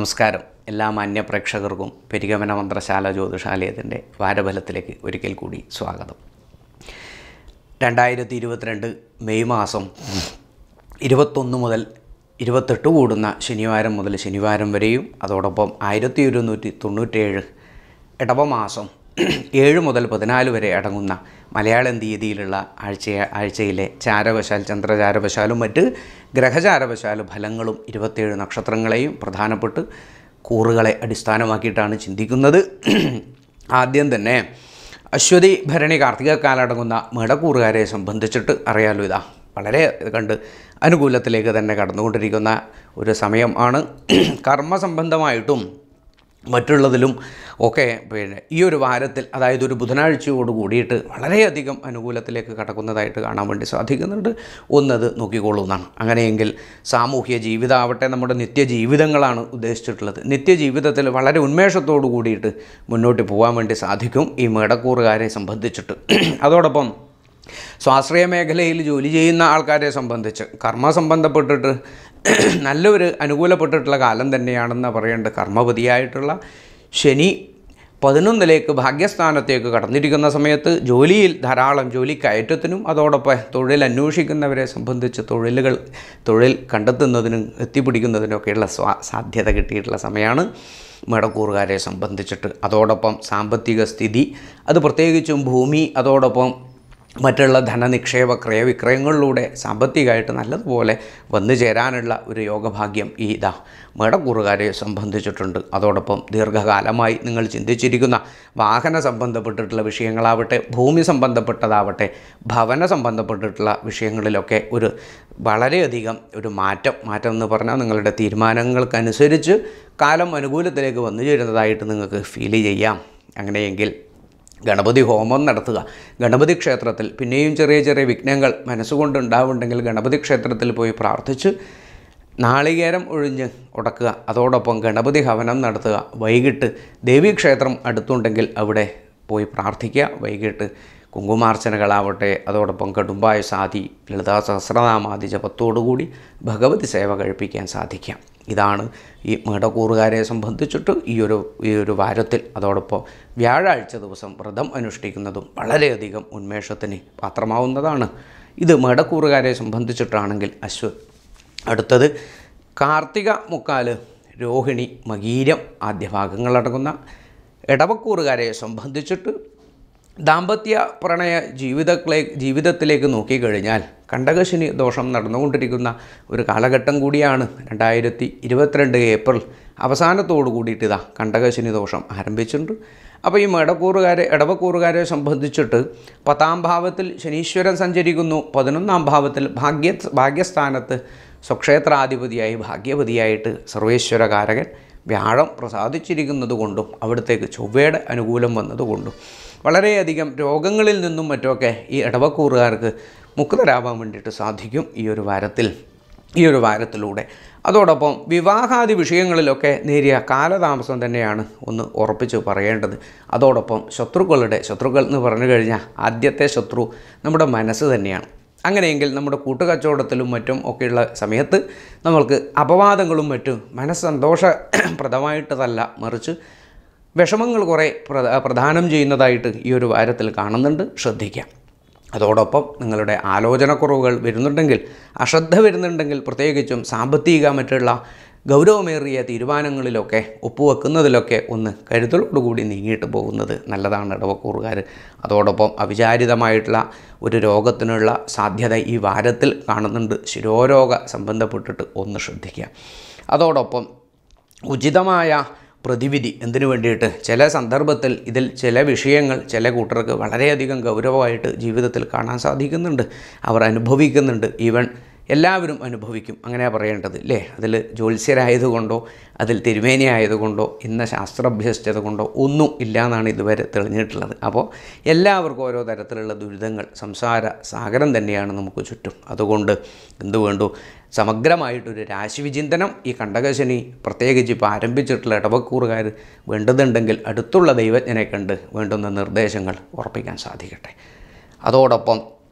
നമസ്കാരം എല്ലാ മാന്യ പ്രേക്ഷകർക്കും പെരിഗമന മന്ത്രശാല ജ്യോതിഷാലയത്തിൻ്റെ വാരഫലത്തിലേക്ക് ഒരിക്കൽ കൂടി സ്വാഗതം രണ്ടായിരത്തി ഇരുപത്തിരണ്ട് മെയ് മാസം ഇരുപത്തൊന്ന് മുതൽ ഇരുപത്തെട്ട് കൂടുന്ന ശനിവാരം മുതൽ ശനിവാരം വരെയും അതോടൊപ്പം ആയിരത്തി ഒരുന്നൂറ്റി തൊണ്ണൂറ്റേഴ് ഇടവമാസം ഏഴ് മുതൽ പതിനാല് വരെ അടങ്ങുന്ന മലയാളം തീയതിയിലുള്ള ആഴ്ച ആഴ്ചയിലെ ചാരവശാൽ ചന്ദ്രചാരവശാലും മറ്റ് ഗ്രഹചാരവശാലും ഫലങ്ങളും ഇരുപത്തേഴ് നക്ഷത്രങ്ങളെയും പ്രധാനപ്പെട്ട് കൂറുകളെ അടിസ്ഥാനമാക്കിയിട്ടാണ് ചിന്തിക്കുന്നത് ആദ്യം തന്നെ അശ്വതി ഭരണി കാർത്തിക കാലടങ്ങുന്ന മേടക്കൂറുകാരെ സംബന്ധിച്ചിട്ട് അറിയാലോ ഇതാ വളരെ കണ്ട് അനുകൂലത്തിലേക്ക് തന്നെ കടന്നുകൊണ്ടിരിക്കുന്ന ഒരു സമയം ആണ് കർമ്മസംബന്ധമായിട്ടും മറ്റുള്ളതിലും ഒക്കെ പിന്നെ ഈ ഒരു വാരത്തിൽ അതായത് ഒരു ബുധനാഴ്ചയോട് കൂടിയിട്ട് വളരെയധികം അനുകൂലത്തിലേക്ക് കടക്കുന്നതായിട്ട് കാണാൻ വേണ്ടി സാധിക്കുന്നുണ്ട് ഒന്നത് നോക്കിക്കൊള്ളുന്നതാണ് അങ്ങനെയെങ്കിൽ സാമൂഹ്യ ജീവിതമാവട്ടെ നമ്മുടെ നിത്യജീവിതങ്ങളാണ് ഉദ്ദേശിച്ചിട്ടുള്ളത് നിത്യജീവിതത്തിൽ വളരെ ഉന്മേഷത്തോടു കൂടിയിട്ട് മുന്നോട്ട് പോകാൻ വേണ്ടി സാധിക്കും ഈ മേടക്കൂറുകാരെ സംബന്ധിച്ചിട്ട് അതോടൊപ്പം സ്വാശ്രയ മേഖലയിൽ ജോലി ചെയ്യുന്ന ആൾക്കാരെ സംബന്ധിച്ച് കർമ്മ സംബന്ധപ്പെട്ടിട്ട് നല്ലൊരു അനുകൂലപ്പെട്ടിട്ടുള്ള കാലം തന്നെയാണെന്ന് പറയേണ്ടത് കർമ്മപതിയായിട്ടുള്ള ശനി പതിനൊന്നിലേക്ക് ഭാഗ്യസ്ഥാനത്തേക്ക് കടന്നിരിക്കുന്ന സമയത്ത് ജോലിയിൽ ധാരാളം ജോലി കയറ്റത്തിനും അതോടൊപ്പം തൊഴിൽ അന്വേഷിക്കുന്നവരെ സംബന്ധിച്ച് തൊഴിലുകൾ തൊഴിൽ കണ്ടെത്തുന്നതിനും എത്തിപ്പിടിക്കുന്നതിനൊക്കെയുള്ള സ്വാ സാധ്യത കിട്ടിയിട്ടുള്ള സമയമാണ് മേടക്കൂറുകാരെ സംബന്ധിച്ചിട്ട് അതോടൊപ്പം സാമ്പത്തിക സ്ഥിതി അത് പ്രത്യേകിച്ചും ഭൂമി അതോടൊപ്പം മറ്റുള്ള ധനനിക്ഷേപ ക്രയവിക്രയങ്ങളിലൂടെ സാമ്പത്തികമായിട്ട് നല്ലതുപോലെ വന്നു ചേരാനുള്ള ഒരു യോഗഭാഗ്യം ഈ ഇതാ മേടക്കൂറുകാരെ സംബന്ധിച്ചിട്ടുണ്ട് അതോടൊപ്പം ദീർഘകാലമായി നിങ്ങൾ ചിന്തിച്ചിരിക്കുന്ന വാഹന സംബന്ധപ്പെട്ടിട്ടുള്ള വിഷയങ്ങളാവട്ടെ ഭൂമി സംബന്ധപ്പെട്ടതാവട്ടെ ഭവന സംബന്ധപ്പെട്ടിട്ടുള്ള വിഷയങ്ങളിലൊക്കെ ഒരു വളരെയധികം ഒരു മാറ്റം മാറ്റം എന്ന് പറഞ്ഞാൽ നിങ്ങളുടെ തീരുമാനങ്ങൾക്കനുസരിച്ച് കാലം അനുകൂലത്തിലേക്ക് വന്നു ചേരുന്നതായിട്ട് നിങ്ങൾക്ക് ഫീൽ ചെയ്യാം അങ്ങനെയെങ്കിൽ ഗണപതി ഹോമം നടത്തുക ഗണപതി ക്ഷേത്രത്തിൽ പിന്നെയും ചെറിയ ചെറിയ വിഘ്നങ്ങൾ മനസ്സുകൊണ്ട് ഉണ്ടാവുന്നുണ്ടെങ്കിൽ ഗണപതി ക്ഷേത്രത്തിൽ പോയി പ്രാർത്ഥിച്ച് നാളികേരം ഒഴിഞ്ഞ് ഉടക്കുക അതോടൊപ്പം ഗണപതി ഹവനം നടത്തുക വൈകിട്ട് ദേവീക്ഷേത്രം അടുത്തുണ്ടെങ്കിൽ അവിടെ പോയി പ്രാർത്ഥിക്കുക വൈകിട്ട് കുങ്കുമാർച്ചനകളാവട്ടെ അതോടൊപ്പം കടുംബായ സാധി ലളിതാ സഹസ്രനാമാദി ജപത്തോടുകൂടി ഭഗവതി സേവ കഴിപ്പിക്കാൻ സാധിക്കാം ഇതാണ് ഈ മേടക്കൂറുകാരെ സംബന്ധിച്ചിട്ട് ഈ ഒരു ഈ ഒരു വാരത്തിൽ അതോടൊപ്പം വ്യാഴാഴ്ച ദിവസം വ്രതം അനുഷ്ഠിക്കുന്നതും വളരെയധികം ഉന്മേഷത്തിന് പാത്രമാവുന്നതാണ് ഇത് മേടക്കൂറുകാരെ സംബന്ധിച്ചിട്ടാണെങ്കിൽ അശ്വ അടുത്തത് കാർത്തിക മുക്കാല് രോഹിണി മകീരം ആദ്യ ഭാഗങ്ങളടങ്ങുന്ന ഇടവക്കൂറുകാരെ സംബന്ധിച്ചിട്ട് ദാമ്പത്യ പ്രണയ ജീവിതത്തിലെ ജീവിതത്തിലേക്ക് നോക്കിക്കഴിഞ്ഞാൽ കണ്ടകശനി ദോഷം നടന്നുകൊണ്ടിരിക്കുന്ന ഒരു കാലഘട്ടം കൂടിയാണ് രണ്ടായിരത്തി ഇരുപത്തിരണ്ട് ഏപ്രിൽ അവസാനത്തോടു കൂടിയിട്ട് ഇതാ കണ്ടകശനി ദോഷം ആരംഭിച്ചിട്ടുണ്ട് അപ്പോൾ ഈ മേടക്കൂറുകാരെ ഇടവക്കൂറുകാരെ സംബന്ധിച്ചിട്ട് പത്താം ഭാവത്തിൽ ശനീശ്വരൻ സഞ്ചരിക്കുന്നു പതിനൊന്നാം ഭാവത്തിൽ ഭാഗ്യ ഭാഗ്യസ്ഥാനത്ത് സ്വക്ഷേത്രാധിപതിയായി ഭാഗ്യവതിയായിട്ട് സർവേശ്വരകാരകൻ വ്യാഴം പ്രസാദിച്ചിരിക്കുന്നത് കൊണ്ടും അവിടത്തേക്ക് ചൊവ്വയുടെ അനുകൂലം വന്നതുകൊണ്ടും വളരെയധികം രോഗങ്ങളിൽ നിന്നും മറ്റുമൊക്കെ ഈ ഇടവക്കൂറുകാർക്ക് മുക്തരാവാൻ വേണ്ടിയിട്ട് സാധിക്കും ഈ ഒരു വാരത്തിൽ ഈ ഒരു വാരത്തിലൂടെ അതോടൊപ്പം വിവാഹാദി വിഷയങ്ങളിലൊക്കെ നേരിയ കാലതാമസം തന്നെയാണ് ഒന്ന് ഉറപ്പിച്ച് പറയേണ്ടത് അതോടൊപ്പം ശത്രുക്കളുടെ ശത്രുക്കൾ എന്ന് പറഞ്ഞു കഴിഞ്ഞാൽ ആദ്യത്തെ ശത്രു നമ്മുടെ മനസ്സ് തന്നെയാണ് അങ്ങനെയെങ്കിൽ നമ്മുടെ കൂട്ടുകച്ചവടത്തിലും മറ്റും ഒക്കെയുള്ള സമയത്ത് നമ്മൾക്ക് അപവാദങ്ങളും മറ്റും മനസ്സന്തോഷപ്രദമായിട്ടതല്ല മറിച്ച് വിഷമങ്ങൾ കുറേ പ്രധ പ്രദാനം ചെയ്യുന്നതായിട്ട് ഈ ഒരു വാരത്തിൽ കാണുന്നുണ്ട് ശ്രദ്ധിക്കാം അതോടൊപ്പം നിങ്ങളുടെ ആലോചനക്കുറവുകൾ വരുന്നുണ്ടെങ്കിൽ അശ്രദ്ധ വരുന്നുണ്ടെങ്കിൽ പ്രത്യേകിച്ചും സാമ്പത്തിക മറ്റുള്ള ഗൗരവമേറിയ തീരുമാനങ്ങളിലൊക്കെ ഒപ്പുവെക്കുന്നതിലൊക്കെ ഒന്ന് കരുതലോടുകൂടി നീങ്ങിയിട്ട് പോകുന്നത് നല്ലതാണ് ഇടവക്കൂറുകാർ അതോടൊപ്പം അവിചാരിതമായിട്ടുള്ള ഒരു രോഗത്തിനുള്ള സാധ്യത ഈ വാരത്തിൽ കാണുന്നുണ്ട് ശിരോരോഗ സംബന്ധപ്പെട്ടിട്ട് ഒന്ന് ശ്രദ്ധിക്കുക അതോടൊപ്പം ഉചിതമായ പ്രതിവിധി എന്തിനു വേണ്ടിയിട്ട് ചില സന്ദർഭത്തിൽ ഇതിൽ ചില വിഷയങ്ങൾ ചില കൂട്ടർക്ക് വളരെയധികം ഗൗരവമായിട്ട് ജീവിതത്തിൽ കാണാൻ സാധിക്കുന്നുണ്ട് അവർ അനുഭവിക്കുന്നുണ്ട് ഈവൻ എല്ലാവരും അനുഭവിക്കും അങ്ങനെ പറയേണ്ടത് അല്ലേ അതിൽ ജ്യോത്സ്യരായതുകൊണ്ടോ അതിൽ തിരുമേനി ആയതുകൊണ്ടോ ഇന്ന ശാസ്ത്രം അഭ്യസിച്ചത് കൊണ്ടോ ഒന്നും ഇല്ല എന്നാണ് ഇതുവരെ തെളിഞ്ഞിട്ടുള്ളത് അപ്പോൾ എല്ലാവർക്കും ഓരോ തരത്തിലുള്ള ദുരിതങ്ങൾ സംസാര സാഗരം തന്നെയാണ് നമുക്ക് ചുറ്റും അതുകൊണ്ട് എന്തു വേണ്ടു സമഗ്രമായിട്ടൊരു രാശിവിചിന്തനം ഈ കണ്ടകശനി പ്രത്യേകിച്ച് ഇപ്പോൾ ആരംഭിച്ചിട്ടുള്ള ഇടവക്കൂറുകാർ വേണ്ടതുണ്ടെങ്കിൽ അടുത്തുള്ള ദൈവജ്ഞനെ കണ്ട് വേണ്ടുന്ന നിർദ്ദേശങ്ങൾ ഉറപ്പിക്കാൻ സാധിക്കട്ടെ അതോടൊപ്പം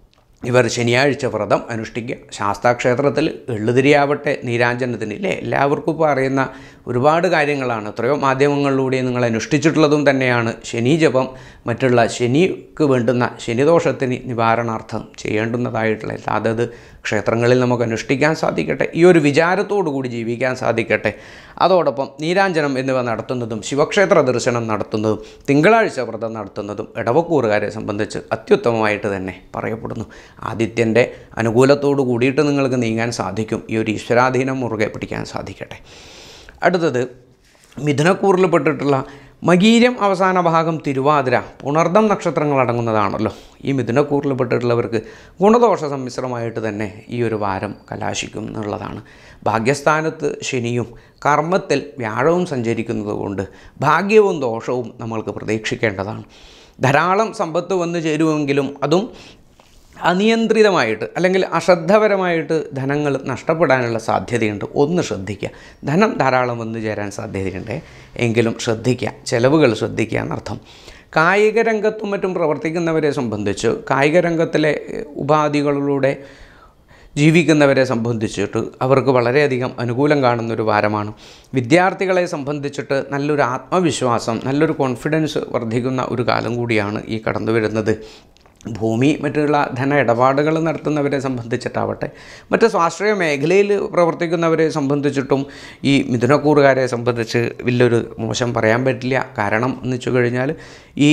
ഇവർ ശനിയാഴ്ച വ്രതം അനുഷ്ഠിക്കുക ശാസ്താക്ഷേത്രത്തിൽ എള്ളുതിരിയാവട്ടെ നീരാഞ്ജനത്തിന് ഇല്ലേ എല്ലാവർക്കും ഇപ്പോൾ അറിയുന്ന ഒരുപാട് കാര്യങ്ങളാണ് എത്രയോ മാധ്യമങ്ങളിലൂടെ നിങ്ങൾ അനുഷ്ഠിച്ചിട്ടുള്ളതും തന്നെയാണ് ശനി ജപം മറ്റുള്ള ശനിക്ക് വേണ്ടുന്ന ശനിദോഷത്തിന് നിവാരണാർത്ഥം ചെയ്യേണ്ടുന്നതായിട്ടുള്ള എല്ലാ അതത് ക്ഷേത്രങ്ങളിൽ നമുക്ക് അനുഷ്ഠിക്കാൻ സാധിക്കട്ടെ ഈ ഒരു വിചാരത്തോടു കൂടി ജീവിക്കാൻ സാധിക്കട്ടെ അതോടൊപ്പം നീരാഞ്ജനം എന്നിവ നടത്തുന്നതും ശിവക്ഷേത്ര ദർശനം നടത്തുന്നതും തിങ്കളാഴ്ച വ്രതം നടത്തുന്നതും ഇടവക്കൂറുകാരെ സംബന്ധിച്ച് അത്യുത്തമമായിട്ട് തന്നെ പറയപ്പെടുന്നു ആദിത്യൻ്റെ അനുകൂലത്തോടു കൂടിയിട്ട് നിങ്ങൾക്ക് നീങ്ങാൻ സാധിക്കും ഈ ഒരു ഈശ്വരാധീനം മുറുകെ പിടിക്കാൻ സാധിക്കട്ടെ അടുത്തത് മിഥുനക്കൂറിൽപ്പെട്ടിട്ടുള്ള മകീരം അവസാന ഭാഗം തിരുവാതിര പുണർദം നക്ഷത്രങ്ങൾ അടങ്ങുന്നതാണല്ലോ ഈ മിഥുനക്കൂറിൽപ്പെട്ടിട്ടുള്ളവർക്ക് ഗുണദോഷ സമ്മിശ്രമായിട്ട് തന്നെ ഈ ഒരു വാരം കലാശിക്കും എന്നുള്ളതാണ് ഭാഗ്യസ്ഥാനത്ത് ശനിയും കർമ്മത്തിൽ വ്യാഴവും സഞ്ചരിക്കുന്നത് കൊണ്ട് ഭാഗ്യവും ദോഷവും നമ്മൾക്ക് പ്രതീക്ഷിക്കേണ്ടതാണ് ധാരാളം സമ്പത്ത് വന്നു ചേരുമെങ്കിലും അതും അനിയന്ത്രിതമായിട്ട് അല്ലെങ്കിൽ അശ്രദ്ധപരമായിട്ട് ധനങ്ങൾ നഷ്ടപ്പെടാനുള്ള സാധ്യതയുണ്ട് ഒന്ന് ശ്രദ്ധിക്കുക ധനം ധാരാളം വന്നു ചേരാൻ സാധ്യതയുണ്ട് എങ്കിലും ശ്രദ്ധിക്കുക ചിലവുകൾ ശ്രദ്ധിക്കുക എന്നർത്ഥം കായിക രംഗത്തും മറ്റും പ്രവർത്തിക്കുന്നവരെ സംബന്ധിച്ച് കായിക രംഗത്തിലെ ഏഹ്, ഉപാധികളിലൂടെ ജീവിക്കുന്നവരെ സംബന്ധിച്ചിട്ട് അവർക്ക് വളരെയധികം അനുകൂലം കാണുന്നൊരു വാരമാണ് വിദ്യാർത്ഥികളെ സംബന്ധിച്ചിട്ട് നല്ലൊരു ആത്മവിശ്വാസം നല്ലൊരു കോൺഫിഡൻസ് വർദ്ധിക്കുന്ന ഒരു കാലം കൂടിയാണ് ഈ കടന്നു വരുന്നത് ഭൂമി മറ്റുള്ള ധന ഇടപാടുകൾ നടത്തുന്നവരെ സംബന്ധിച്ചിട്ടാവട്ടെ മറ്റ് സ്വാശ്രയ മേഖലയിൽ പ്രവർത്തിക്കുന്നവരെ സംബന്ധിച്ചിട്ടും ഈ മിഥുനക്കൂറുകാരെ സംബന്ധിച്ച് വലിയൊരു മോശം പറയാൻ പറ്റില്ല കാരണം എന്ന് വെച്ച് കഴിഞ്ഞാൽ ഈ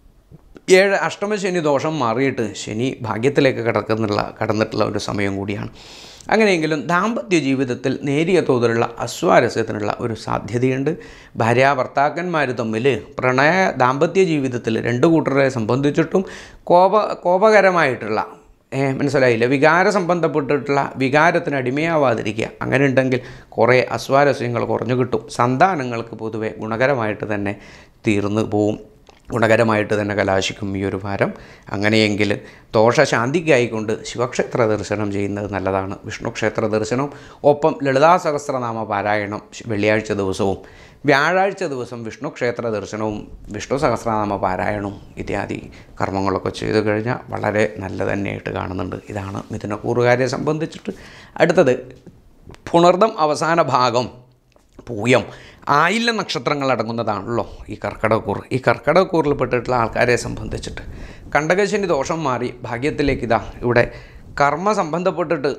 ഏഴ് അഷ്ടമശനി ദോഷം മാറിയിട്ട് ശനി ഭാഗ്യത്തിലേക്ക് കടക്കുന്നുള്ള കടന്നിട്ടുള്ള ഒരു സമയം കൂടിയാണ് അങ്ങനെയെങ്കിലും ദാമ്പത്യ ജീവിതത്തിൽ നേരിയ തോതിലുള്ള അസ്വാരസ്യത്തിനുള്ള ഒരു സാധ്യതയുണ്ട് ഭാര്യ ഭർത്താക്കന്മാർ തമ്മിൽ പ്രണയ ദാമ്പത്യ ജീവിതത്തിൽ രണ്ട് കൂട്ടരെ സംബന്ധിച്ചിട്ടും കോപ കോപകരമായിട്ടുള്ള ഏ, മനസ്സിലായില്ല വികാര സംബന്ധപ്പെട്ടിട്ടുള്ള വികാരത്തിന് അടിമയാവാതിരിക്കുക അങ്ങനെ ഉണ്ടെങ്കിൽ കുറേ അസ്വാരസ്യങ്ങൾ കുറഞ്ഞു കിട്ടും സന്താനങ്ങൾക്ക് പൊതുവെ ഗുണകരമായിട്ട് തന്നെ തീർന്നു പോവും ഗുണകരമായിട്ട് തന്നെ കലാശിക്കും ഈ ഒരു വാരം അങ്ങനെയെങ്കിൽ ദോഷശാന്തിക്കായിക്കൊണ്ട് ശിവക്ഷേത്ര ദർശനം ചെയ്യുന്നത് നല്ലതാണ് വിഷ്ണു ക്ഷേത്ര ദർശനം ഒപ്പം ലളിതാ സഹസ്രനാമ പാരായണം ശ- വെള്ളിയാഴ്ച ദിവസവും വ്യാഴാഴ്ച ദിവസം വിഷ്ണു ക്ഷേത്ര ദർശനവും വിഷ്ണു സഹസ്രനാമ പാരായണവും ഇത്യാദി കർമ്മങ്ങളൊക്കെ ചെയ്തു കഴിഞ്ഞാൽ വളരെ നല്ല തന്നെയായിട്ട് കാണുന്നുണ്ട് ഇതാണ് മിഥുനക്കൂറുകാരെ സംബന്ധിച്ചിട്ട് അടുത്തത് പുണർദം അവസാന ഭാഗം പൂയം ആയില്ല നക്ഷത്രങ്ങൾ അടങ്ങുന്നതാണല്ലോ ഈ കർക്കിടകക്കൂർ ഈ കർക്കിടകക്കൂറിൽപ്പെട്ടിട്ടുള്ള ആൾക്കാരെ സംബന്ധിച്ചിട്ട് കണ്ടകശനി ദോഷം മാറി ഭാഗ്യത്തിലേക്ക് ഇതാ ഇവിടെ കർമ്മ സംബന്ധപ്പെട്ടിട്ട്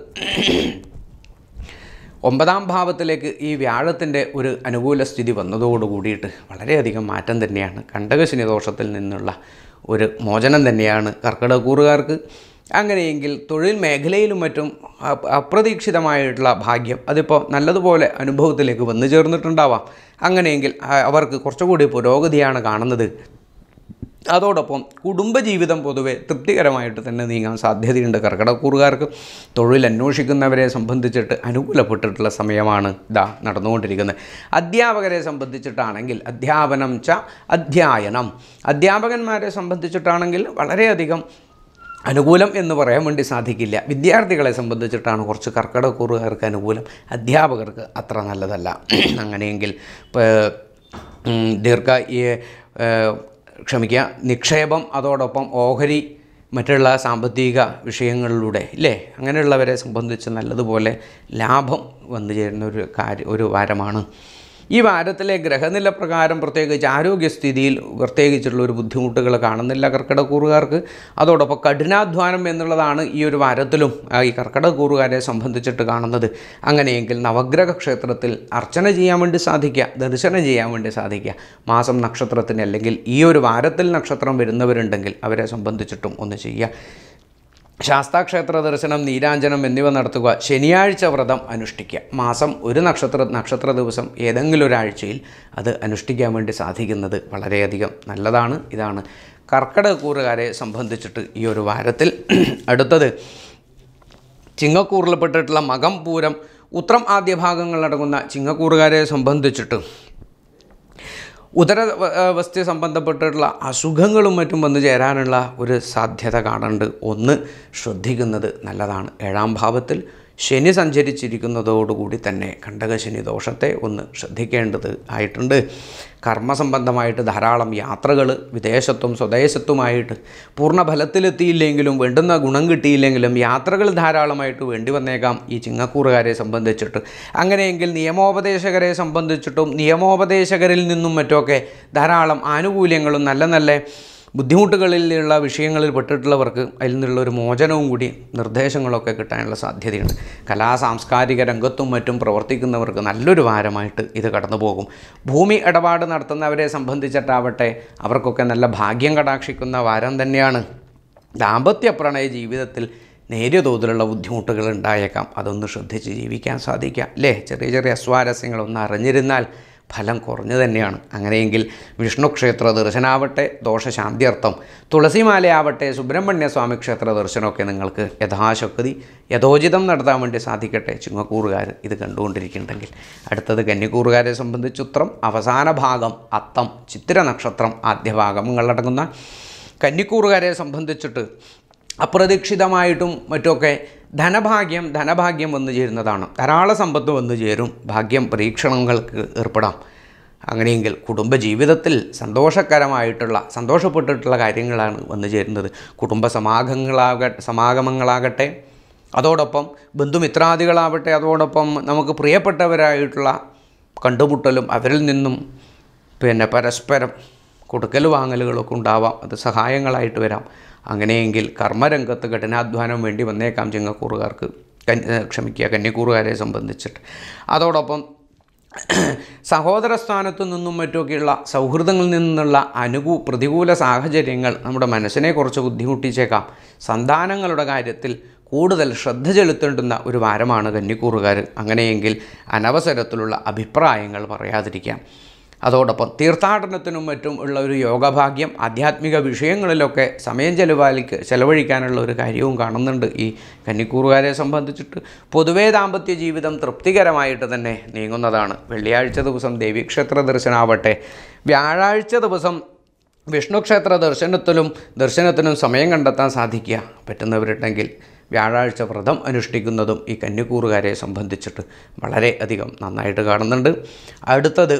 ഒമ്പതാം ഭാവത്തിലേക്ക് ഈ വ്യാഴത്തിൻ്റെ ഒരു അനുകൂല സ്ഥിതി വന്നതോട് കൂടിയിട്ട് വളരെയധികം മാറ്റം തന്നെയാണ് കണ്ടകശനി ദോഷത്തിൽ നിന്നുള്ള ഒരു മോചനം തന്നെയാണ് കർക്കിടകൂറുകാർക്ക് അങ്ങനെയെങ്കിൽ തൊഴിൽ മേഖലയിലും മറ്റും അ- അപ്രതീക്ഷിതമായിട്ടുള്ള ഭാഗ്യം അതിപ്പോൾ നല്ലതുപോലെ അനുഭവത്തിലേക്ക് വന്നു ചേർന്നിട്ടുണ്ടാവാം അങ്ങനെയെങ്കിൽ അ- അവർക്ക് കുറച്ചുകൂടി പുരോഗതിയാണ് കാണുന്നത് അതോടൊപ്പം കുടുംബജീവിതം പൊതുവെ തൃപ്തികരമായിട്ട് തന്നെ നീങ്ങാൻ സാധ്യതയുണ്ട് കർക്കിടക്കൂറുകാർക്ക് തൊഴിൽ അന്വേഷിക്കുന്നവരെ സംബന്ധിച്ചിട്ട് അനുകൂലപ്പെട്ടിട്ടുള്ള സമയമാണ് ഇതാ നടന്നുകൊണ്ടിരിക്കുന്നത് അധ്യാപകരെ സംബന്ധിച്ചിട്ടാണെങ്കിൽ അധ്യാപനം ച അധ്യായനം അധ്യാപകന്മാരെ സംബന്ധിച്ചിട്ടാണെങ്കിൽ വളരെയധികം അനുകൂലം എന്ന് പറയാൻ വേണ്ടി സാധിക്കില്ല വിദ്യാർത്ഥികളെ സംബന്ധിച്ചിട്ടാണ് കുറച്ച് കർക്കിടക്കൂറുകാർക്ക് അനുകൂലം അധ്യാപകർക്ക് അത്ര നല്ലതല്ല അങ്ങനെയെങ്കിൽ ഇപ്പോൾ ഉം, ദീർഘ ഈ ഏഹ്, ക്ഷമിക്കുക നിക്ഷേപം അതോടൊപ്പം ഓഹരി മറ്റുള്ള സാമ്പത്തിക വിഷയങ്ങളിലൂടെ ഇല്ലേ അങ്ങനെയുള്ളവരെ സംബന്ധിച്ച് നല്ലതുപോലെ ലാഭം വന്നു ചേരുന്ന ഒരു കാര്യം ഒരു വാരമാണ് ഈ വാരത്തിലെ ഗ്രഹനില പ്രകാരം പ്രത്യേകിച്ച് ആരോഗ്യസ്ഥിതിയിൽ പ്രത്യേകിച്ചുള്ള ഒരു ബുദ്ധിമുട്ടുകൾ കാണുന്നില്ല കർക്കിടകൂറുകാർക്ക് അതോടൊപ്പം കഠിനാധ്വാനം എന്നുള്ളതാണ് ഈ ഒരു വാരത്തിലും ആ, ഈ കർക്കിടകൂറുകാരെ സംബന്ധിച്ചിട്ട് കാണുന്നത് അങ്ങനെയെങ്കിൽ നവഗ്രഹ ക്ഷേത്രത്തിൽ അർച്ചന ചെയ്യാൻ വേണ്ടി സാധിക്കുക ദർശനം ചെയ്യാൻ വേണ്ടി സാധിക്കുക മാസം നക്ഷത്രത്തിന് അല്ലെങ്കിൽ ഈ ഒരു വാരത്തിൽ നക്ഷത്രം വരുന്നവരുണ്ടെങ്കിൽ അവരെ സംബന്ധിച്ചിട്ടും ഒന്ന് ചെയ്യുക ശാസ്താക്ഷേത്ര ദർശനം നീരാഞ്ജനം എന്നിവ നടത്തുക ശനിയാഴ്ച വ്രതം അനുഷ്ഠിക്കുക മാസം ഒരു നക്ഷത്ര നക്ഷത്ര ദിവസം ഏതെങ്കിലും ഒരാഴ്ചയിൽ അത് അനുഷ്ഠിക്കാൻ വേണ്ടി സാധിക്കുന്നത് വളരെയധികം നല്ലതാണ് ഇതാണ് കർക്കിടകക്കൂറുകാരെ സംബന്ധിച്ചിട്ട് ഈ ഒരു വാരത്തിൽ അടുത്തത് ചിങ്ങക്കൂറിൽപ്പെട്ടിട്ടുള്ള മകം പൂരം ഉത്രം ആദ്യ ഭാഗങ്ങളടങ്ങുന്ന ചിങ്ങക്കൂറുകാരെ സംബന്ധിച്ചിട്ട് ഉദരവസ്ഥ സംബന്ധപ്പെട്ടിട്ടുള്ള അസുഖങ്ങളും മറ്റും വന്നു ചേരാനുള്ള ഒരു സാധ്യത കാണുന്നുണ്ട് ഒന്ന് ശ്രദ്ധിക്കുന്നത് നല്ലതാണ് ഏഴാം ഭാവത്തിൽ ശനി സഞ്ചരിച്ചിരിക്കുന്നതോടുകൂടി തന്നെ കണ്ടകശനി ദോഷത്തെ ഒന്ന് ശ്രദ്ധിക്കേണ്ടത് ആയിട്ടുണ്ട് കർമ്മസംബന്ധമായിട്ട് ധാരാളം യാത്രകൾ വിദേശത്തും സ്വദേശത്തുമായിട്ട് പൂർണ്ണ ഫലത്തിലെത്തിയില്ലെങ്കിലും വേണ്ടുന്ന ഗുണം കിട്ടിയില്ലെങ്കിലും യാത്രകൾ ധാരാളമായിട്ട് വേണ്ടി വന്നേക്കാം ഈ ചിങ്ങക്കൂറുകാരെ സംബന്ധിച്ചിട്ട് അങ്ങനെയെങ്കിൽ നിയമോപദേശകരെ സംബന്ധിച്ചിട്ടും നിയമോപദേശകരിൽ നിന്നും മറ്റുമൊക്കെ ധാരാളം ആനുകൂല്യങ്ങളും നല്ല നല്ല ബുദ്ധിമുട്ടുകളിലുള്ള വിഷയങ്ങളിൽ പെട്ടിട്ടുള്ളവർക്ക് അതിൽ നിന്നുള്ള ഒരു മോചനവും കൂടി നിർദ്ദേശങ്ങളൊക്കെ കിട്ടാനുള്ള സാധ്യതയുണ്ട് കലാ സാംസ്കാരിക രംഗത്തും മറ്റും പ്രവർത്തിക്കുന്നവർക്ക് നല്ലൊരു വാരമായിട്ട് ഇത് കടന്നു പോകും ഭൂമി ഇടപാട് നടത്തുന്നവരെ സംബന്ധിച്ചിട്ടാവട്ടെ അവർക്കൊക്കെ നല്ല ഭാഗ്യം കടാക്ഷിക്കുന്ന വാരം തന്നെയാണ് ദാമ്പത്യ പ്രണയ ജീവിതത്തിൽ നേരിയ തോതിലുള്ള ബുദ്ധിമുട്ടുകൾ ഉണ്ടായേക്കാം അതൊന്ന് ശ്രദ്ധിച്ച് ജീവിക്കാൻ സാധിക്കാം അല്ലേ ചെറിയ ചെറിയ അസ്വാരസ്യങ്ങളൊന്ന് അറിഞ്ഞിരുന്നാൽ ഫലം കുറഞ്ഞു തന്നെയാണ് അങ്ങനെയെങ്കിൽ വിഷ്ണു ക്ഷേത്ര ദർശനാവട്ടെ ദോഷശാന്തിയർത്ഥം തുളസിമാലയാവട്ടെ സുബ്രഹ്മണ്യ സ്വാമി ക്ഷേത്ര ദർശനമൊക്കെ നിങ്ങൾക്ക് യഥാശക്തി യഥോചിതം നടത്താൻ വേണ്ടി സാധിക്കട്ടെ ചുങ്ങക്കൂറുകാർ ഇത് കണ്ടുകൊണ്ടിരിക്കുന്നുണ്ടെങ്കിൽ അടുത്തത് കന്യക്കൂറുകാരെ സംബന്ധിച്ച് ഉത്രം അവസാന ഭാഗം അത്തം ചിത്തിര നക്ഷത്രം ആദ്യ ഭാഗങ്ങളടങ്ങുന്ന കന്നിക്കൂറുകാരെ സംബന്ധിച്ചിട്ട് അപ്രതീക്ഷിതമായിട്ടും മറ്റുമൊക്കെ ധനഭാഗ്യം ധനഭാഗ്യം വന്നു ചേരുന്നതാണ് ധാരാളം സമ്പത്ത് വന്നു ചേരും ഭാഗ്യം പരീക്ഷണങ്ങൾക്ക് ഏർപ്പെടാം അങ്ങനെയെങ്കിൽ കുടുംബജീവിതത്തിൽ സന്തോഷകരമായിട്ടുള്ള സന്തോഷപ്പെട്ടിട്ടുള്ള കാര്യങ്ങളാണ് വന്നു ചേരുന്നത് കുടുംബ സമാഗങ്ങളാക സമാഗമങ്ങളാകട്ടെ അതോടൊപ്പം ബന്ധുമിത്രാദികളാവട്ടെ അതോടൊപ്പം നമുക്ക് പ്രിയപ്പെട്ടവരായിട്ടുള്ള കണ്ടുമുട്ടലും അവരിൽ നിന്നും പിന്നെ പരസ്പരം കൊടുക്കൽ വാങ്ങലുകളൊക്കെ ഉണ്ടാവാം അത് സഹായങ്ങളായിട്ട് വരാം അങ്ങനെയെങ്കിൽ കർമ്മരംഗത്ത് കഠിനാധ്വാനം വേണ്ടി വന്നേക്കാം ചിങ്ങക്കൂറുകാർക്ക് കന്യ ഏഹ് ക്ഷമിക്കുക കന്യക്കൂറുകാരെ സംബന്ധിച്ചിട്ട് അതോടൊപ്പം സഹോദര സ്ഥാനത്തു നിന്നും മറ്റുമൊക്കെയുള്ള സൗഹൃദങ്ങളിൽ നിന്നുള്ള അനുകൂ പ്രതികൂല സാഹചര്യങ്ങൾ നമ്മുടെ മനസ്സിനെ കുറച്ച് ബുദ്ധിമുട്ടിച്ചേക്കാം സന്താനങ്ങളുടെ കാര്യത്തിൽ കൂടുതൽ ശ്രദ്ധ ചെലുത്തേണ്ടുന്ന ഒരു വാരമാണ് കന്നിക്കൂറുകാർ അങ്ങനെയെങ്കിൽ അനവസരത്തിലുള്ള അഭിപ്രായങ്ങൾ പറയാതിരിക്കാം അതോടൊപ്പം തീർത്ഥാടനത്തിനും മറ്റും ഉള്ള ഒരു യോഗഭാഗ്യം ആധ്യാത്മിക വിഷയങ്ങളിലൊക്കെ സമയം ചെലവാലിക്ക് ചെലവഴിക്കാനുള്ള ഒരു കാര്യവും കാണുന്നുണ്ട് ഈ കന്നിക്കൂറുകാരെ സംബന്ധിച്ചിട്ട് പൊതുവേ ദാമ്പത്യ ജീവിതം തൃപ്തികരമായിട്ട് തന്നെ നീങ്ങുന്നതാണ് വെള്ളിയാഴ്ച ദിവസം ദേവീക്ഷേത്ര ദർശനാവട്ടെ വ്യാഴാഴ്ച ദിവസം വിഷ്ണു ക്ഷേത്ര ദർശനത്തിലും ദർശനത്തിനും സമയം കണ്ടെത്താൻ സാധിക്കുക പറ്റുന്നവരുണ്ടെങ്കിൽ വ്യാഴാഴ്ച വ്രതം അനുഷ്ഠിക്കുന്നതും ഈ കന്നിക്കൂറുകാരെ സംബന്ധിച്ചിട്ട് വളരെ അധികം നന്നായിട്ട് കാണുന്നുണ്ട് അടുത്തത്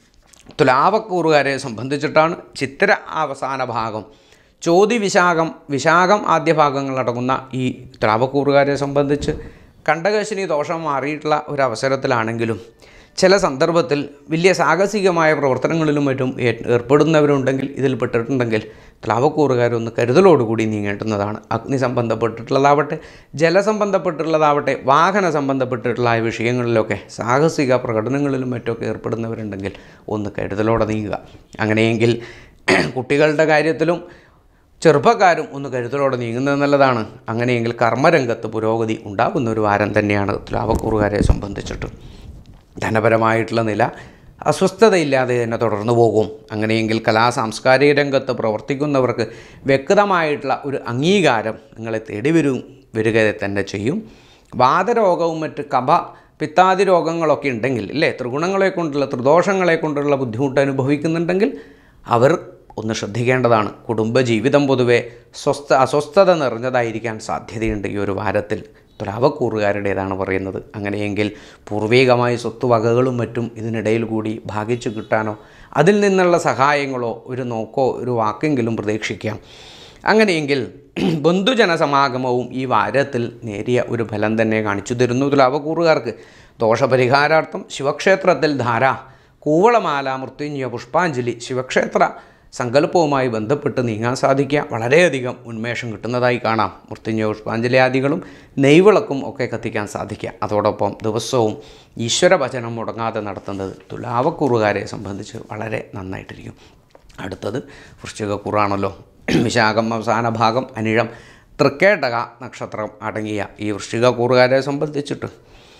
തുലാവക്കൂറുകാരെ സംബന്ധിച്ചിട്ടാണ് ചിത്ര അവസാന ഭാഗം ചോതി വിശാഖം വിശാഖം ആദ്യ ഭാഗങ്ങളടങ്ങുന്ന ഈ തുലാവക്കൂറുകാരെ സംബന്ധിച്ച് കണ്ടകശിനി ദോഷം മാറിയിട്ടുള്ള ഒരു അവസരത്തിലാണെങ്കിലും ചില സന്ദർഭത്തിൽ വലിയ സാഹസികമായ പ്രവർത്തനങ്ങളിലും മറ്റും ഏ- ഏർപ്പെടുന്നവരുണ്ടെങ്കിൽ ഇതിൽ പെട്ടിട്ടുണ്ടെങ്കിൽ തുലാവക്കൂറുകാരൊന്ന് കരുതലോടുകൂടി നീങ്ങേണ്ടുന്നതാണ് അഗ്നി സംബന്ധപ്പെട്ടിട്ടുള്ളതാവട്ടെ ജലസംബന്ധപ്പെട്ടിട്ടുള്ളതാവട്ടെ വാഹന സംബന്ധപ്പെട്ടിട്ടുള്ള ഈ വിഷയങ്ങളിലൊക്കെ സാഹസിക പ്രകടനങ്ങളിലും മറ്റൊക്കെ ഏർപ്പെടുന്നവരുണ്ടെങ്കിൽ ഒന്ന് കരുതലോടെ നീങ്ങുക അങ്ങനെയെങ്കിൽ കുട്ടികളുടെ കാര്യത്തിലും ചെറുപ്പക്കാരും ഒന്ന് കരുതലോടെ നീങ്ങുന്നത് നല്ലതാണ് അങ്ങനെയെങ്കിൽ കർമ്മരംഗത്ത് പുരോഗതി ഉണ്ടാകുന്ന ഒരു വാരം തന്നെയാണ് തുലാവക്കൂറുകാരെ സംബന്ധിച്ചിട്ട് ധനപരമായിട്ടുള്ള നില അസ്വസ്ഥതയില്ലാതെ തന്നെ തുടർന്നു പോകും അങ്ങനെയെങ്കിൽ കലാ സാംസ്കാരിക രംഗത്ത് പ്രവർത്തിക്കുന്നവർക്ക് വ്യക്തമായിട്ടുള്ള ഒരു അംഗീകാരം നിങ്ങളെ തേടി വരും വരിക തന്നെ ചെയ്യും വാതരോഗവും മറ്റ് കഫ പിത്താതി രോഗങ്ങളൊക്കെ ഉണ്ടെങ്കിൽ അല്ലേ ത്രിഗുണങ്ങളെ കൊണ്ടുള്ള ത്രിദോഷങ്ങളെ കൊണ്ടുള്ള ബുദ്ധിമുട്ട് അനുഭവിക്കുന്നുണ്ടെങ്കിൽ അവർ ഒന്ന് ശ്രദ്ധിക്കേണ്ടതാണ് കുടുംബജീവിതം പൊതുവെ സ്വസ്ഥ അസ്വസ്ഥത നിറഞ്ഞതായിരിക്കാൻ സാധ്യതയുണ്ട് ഈ ഒരു വാരത്തിൽ തുലാവക്കൂറുകാരുടേതാണ് പറയുന്നത് അങ്ങനെയെങ്കിൽ പൂർവികമായ സ്വത്തുവകകളും മറ്റും ഇതിനിടയിൽ കൂടി ഭാഗിച്ചു കിട്ടാനോ അതിൽ നിന്നുള്ള സഹായങ്ങളോ ഒരു നോക്കോ ഒരു വാക്കെങ്കിലും പ്രതീക്ഷിക്കാം അങ്ങനെയെങ്കിൽ ബന്ധുജന സമാഗമവും ഈ വാരത്തിൽ നേരിയ ഒരു ഫലം തന്നെ കാണിച്ചു തരുന്നു തുലാവക്കൂറുകാർക്ക് ദോഷപരിഹാരാർത്ഥം ശിവക്ഷേത്രത്തിൽ ധാര കൂവളമാല മൃത്യുഞ്ജയ പുഷ്പാഞ്ജലി ശിവക്ഷേത്ര സങ്കല്പവുമായി ബന്ധപ്പെട്ട് നീങ്ങാൻ സാധിക്കുക വളരെയധികം ഉന്മേഷം കിട്ടുന്നതായി കാണാം മൃത്യുഞ്ജയ പുഷ്പാഞ്ജലിയാദികളും നെയ്വിളക്കും ഒക്കെ കത്തിക്കാൻ സാധിക്കുക അതോടൊപ്പം ദിവസവും ഈശ്വര ഭജനം മുടങ്ങാതെ നടത്തുന്നത് തുലാവക്കൂറുകാരെ സംബന്ധിച്ച് വളരെ നന്നായിട്ടിരിക്കും അടുത്തത് വൃശ്ചികക്കൂറാണല്ലോ വിശാഖം അവസാന ഭാഗം അനിഴം തൃക്കേട്ടക നക്ഷത്രം അടങ്ങിയ ഈ വൃശ്ചികക്കൂറുകാരെ സംബന്ധിച്ചിട്ട്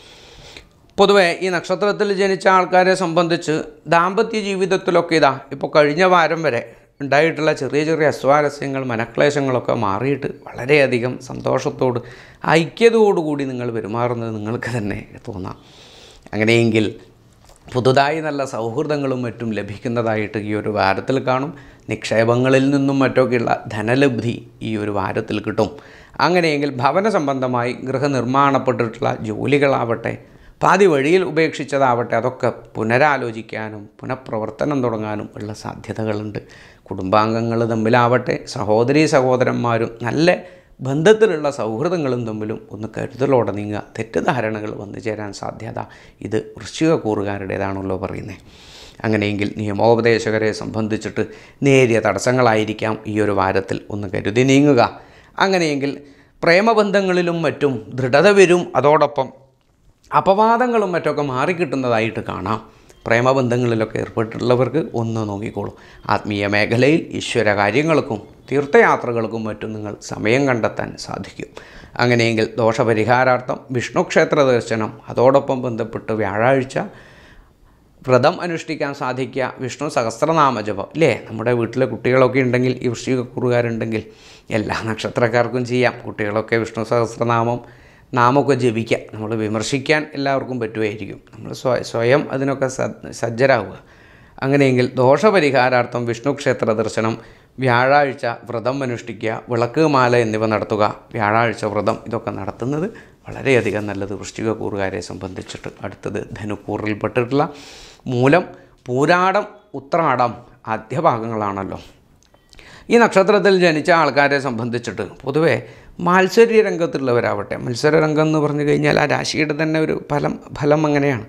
പൊതുവെ ഈ നക്ഷത്രത്തിൽ ജനിച്ച ആൾക്കാരെ സംബന്ധിച്ച് ദാമ്പത്യ ജീവിതത്തിലൊക്കെ ഇതാ ഇപ്പോൾ കഴിഞ്ഞ വാരം വരെ ഉണ്ടായിട്ടുള്ള ചെറിയ ചെറിയ അസ്വാരസ്യങ്ങൾ മനക്ലേശങ്ങളൊക്കെ മാറിയിട്ട് വളരെയധികം സന്തോഷത്തോട് ഐക്യതയോടുകൂടി നിങ്ങൾ പെരുമാറുന്നത് നിങ്ങൾക്ക് തന്നെ തോന്നാം അങ്ങനെയെങ്കിൽ പുതുതായി നല്ല സൗഹൃദങ്ങളും മറ്റും ലഭിക്കുന്നതായിട്ട് ഈ ഒരു വാരത്തിൽ കാണും നിക്ഷേപങ്ങളിൽ നിന്നും മറ്റൊക്കെയുള്ള ധനലബ്ധി ഈ ഒരു വാരത്തിൽ കിട്ടും അങ്ങനെയെങ്കിൽ ഭവന സംബന്ധമായി ഗൃഹനിർമ്മാണപ്പെട്ടിട്ടുള്ള ജോലികളാവട്ടെ പാതി വഴിയിൽ ഉപേക്ഷിച്ചതാവട്ടെ അതൊക്കെ പുനരാലോചിക്കാനും പുനഃപ്രവർത്തനം തുടങ്ങാനും ഉള്ള സാധ്യതകളുണ്ട് കുടുംബാംഗങ്ങൾ തമ്മിലാവട്ടെ സഹോദരീ സഹോദരന്മാരും നല്ല ബന്ധത്തിലുള്ള സൗഹൃദങ്ങളും തമ്മിലും ഒന്ന് കരുതലോടെ നീങ്ങുക തെറ്റിദ്ധാരണകൾ വന്നു ചേരാൻ സാധ്യത ഇത് വൃശ്ചിക കൂറുകാരുടേതാണല്ലോ പറയുന്നത് അങ്ങനെയെങ്കിൽ നിയമോപദേശകരെ സംബന്ധിച്ചിട്ട് നേരിയ തടസ്സങ്ങളായിരിക്കാം ഈ ഒരു വാരത്തിൽ ഒന്ന് കരുതി നീങ്ങുക അങ്ങനെയെങ്കിൽ പ്രേമബന്ധങ്ങളിലും മറ്റും ദൃഢത വരും അതോടൊപ്പം അപവാദങ്ങളും മറ്റൊക്കെ മാറിക്കിട്ടുന്നതായിട്ട് കാണാം പ്രേമബന്ധങ്ങളിലൊക്കെ ഏർപ്പെട്ടിട്ടുള്ളവർക്ക് ഒന്ന് നോക്കിക്കോളൂ ആത്മീയ മേഖലയിൽ ഈശ്വര കാര്യങ്ങൾക്കും തീർത്ഥയാത്രകൾക്കും മറ്റും നിങ്ങൾ സമയം കണ്ടെത്താൻ സാധിക്കും അങ്ങനെയെങ്കിൽ ദോഷപരിഹാരാർത്ഥം വിഷ്ണു ക്ഷേത്ര ദർശനം അതോടൊപ്പം ബന്ധപ്പെട്ട് വ്യാഴാഴ്ച വ്രതം അനുഷ്ഠിക്കാൻ സാധിക്കുക വിഷ്ണു സഹസ്രനാമ ജപം ഇല്ലേ നമ്മുടെ വീട്ടിലെ കുട്ടികളൊക്കെ ഉണ്ടെങ്കിൽ ഈ വൃശ്ചികക്കുറുകാരുണ്ടെങ്കിൽ എല്ലാ നക്ഷത്രക്കാർക്കും ചെയ്യാം കുട്ടികളൊക്കെ വിഷ്ണു സഹസ്രനാമം നാമൊക്കെ ജപിക്കുക നമ്മൾ വിമർശിക്കാൻ എല്ലാവർക്കും പറ്റുമായിരിക്കും നമ്മൾ സ്വ- സ്വയം അതിനൊക്കെ സ- സജ്ജരാവുക അങ്ങനെയെങ്കിൽ ദോഷപരിഹാരാർത്ഥം വിഷ്ണു ക്ഷേത്ര ദർശനം വ്യാഴാഴ്ച വ്രതം അനുഷ്ഠിക്കുക വിളക്ക് മാല എന്നിവ നടത്തുക വ്യാഴാഴ്ച വ്രതം ഇതൊക്കെ നടത്തുന്നത് വളരെയധികം നല്ലത് വൃശ്ചിക കൂറുകാരെ സംബന്ധിച്ചിട്ട് അടുത്തത് ധനുക്കൂറിൽപ്പെട്ടിട്ടുള്ള മൂലം പൂരാടം ഉത്രാടം ആദ്യഭാഗങ്ങളാണല്ലോ ഈ നക്ഷത്രത്തിൽ ജനിച്ച ആൾക്കാരെ സംബന്ധിച്ചിട്ട് പൊതുവേ മാത്സര്യ രംഗത്തുള്ളവരാവട്ടെ മത്സരരംഗം എന്ന് പറഞ്ഞു കഴിഞ്ഞാൽ ആ രാശിയുടെ തന്നെ ഒരു ഫലം ഫലം അങ്ങനെയാണ്